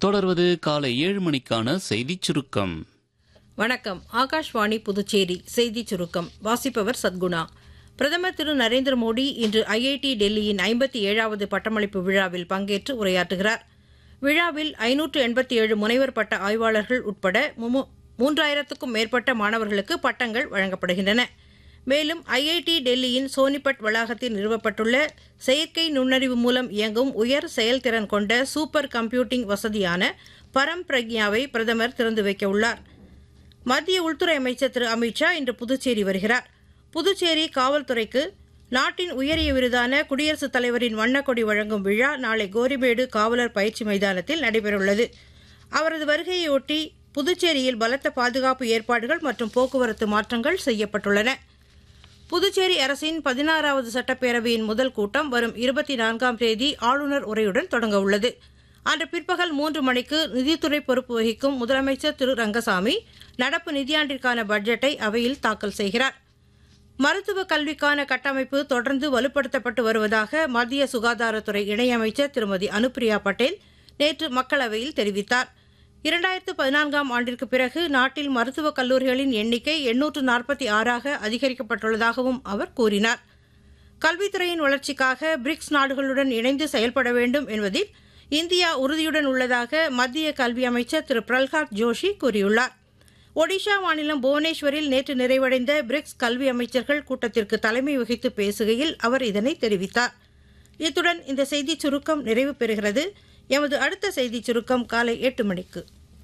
தொடர்வது காலை ஏழு மணிக்கான செய்திச் சுருக்கம் வணக்கம் ஆகாஷ்வாணி புதுச்சேரி செய்திச் சுருக்கம் வாசிப்பவர் சத்குணா பிரதமர் திரு நரேந்திர மோடி இன்று ஐஐடி டெல்லியின் ஐம்பத்தி ஏழாவது பட்டமளிப்பு விழாவில் பங்கேற்று உரையாற்றுகிறார் விழாவில் ஐநூற்று எண்பத்தி ஏழு முனைவர் பட்ட ஆய்வாளர்கள் உட்பட முமு- மூன்றாயிரத்துக்கும் மேற்பட்ட மாணவர்களுக்கு பட்டங்கள் வழங்கப்படுகின்றன மேலும் ஐஐடி டெல்லியின் சோனிபட் வளாகத்தில் நிறுவப்பட்டுள்ள செயற்கை நுண்ணறிவு மூலம் இயங்கும் உயர் செயல்திறன் கொண்ட சூப்பர் கம்ப்யூட்டிங் வசதியான பரம் பிரக்யாவை பிரதமர் திறந்து வைக்க உள்ளார் மத்திய உள்துறை அமைச்சர் திரு அமித்ஷா இன்று புதுச்சேரி வருகிறார் புதுச்சேரி காவல்துறைக்கு நாட்டின் உயரிய விருதான குடியரசுத் தலைவரின் வண்ணக்கொடி வழங்கும் விழா நாளை கோரிமேடு காவலர் பயிற்சி மைதானத்தில் நடைபெறவுள்ளது அவரது வருகையொட்டி புதுச்சேரியில் பலத்த பாதுகாப்பு ஏற்பாடுகள் மற்றும் போக்குவரத்து மாற்றங்கள் செய்யப்பட்டுள்ளன புதுச்சேரி அரசின் பதினாறாவது சட்டப்பேரவையின் முதல் கூட்டம் வரும் இருபத்தி நான்காம் தேதி ஆளுநர் உரையுடன் தொடங்க உள்ளது அன்று பிற்பகல் மூன்று மணிக்கு நிதித்துறை பொறுப்பு வகிக்கும் முதலமைச்சர் திரு ரங்கசாமி நடப்பு நிதியாண்டிற்கான பட்ஜெட்டை அவையில் தாக்கல் செய்கிறார் மருத்துவ கல்விக்கான கட்டமைப்பு தொடர்ந்து வலுப்படுத்தப்பட்டு வருவதாக மத்திய சுகாதாரத்துறை இணையமைச்சர் திருமதி அனுப்பிரியா பட்டேல் நேற்று மக்களவையில் தெரிவித்தார் இரண்டாயிரத்து பதினான்காம் ஆண்டிற்கு பிறகு நாட்டில் மருத்துவக் கல்லூரிகளின் எண்ணிக்கை எண்ணூற்று நாற்பத்தி ஆறாக அதிகரிக்கப்பட்டுள்ளதாகவும் அவர் கூறினார் கல்வித்துறையின் வளர்ச்சிக்காக பிரிக்ஸ் நாடுகளுடன் இணைந்து செயல்பட வேண்டும் என்பதில் இந்தியா உறுதியுடன் உள்ளதாக மத்திய கல்வி அமைச்சர் திரு பிரல்ஹாத் ஜோஷி கூறியுள்ளார் ஒடிஷா மாநிலம் புவனேஸ்வரில் நேற்று நிறைவடைந்த பிரிக்ஸ் கல்வி அமைச்சர்கள் கூட்டத்திற்கு தலைமை வகித்து பேசுகையில் அவர் இதனை தெரிவித்தார் இத்துடன் இந்த செய்திச் சுருக்கம் நிறைவு பெறுகிறது எமது அடுத்த செய்திச் சுருக்கம் காலை எட்டு மணிக்கு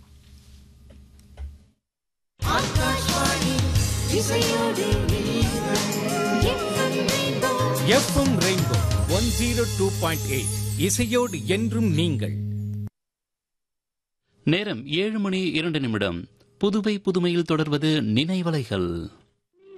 FM rainbow one zero two point eight இசையோடு என்றும் நீங்கள் நேரம் ஏழு மணி இரண்டு நிமிடம் புதுவை புதுமையில் தொடர்வது நினைவலைகள்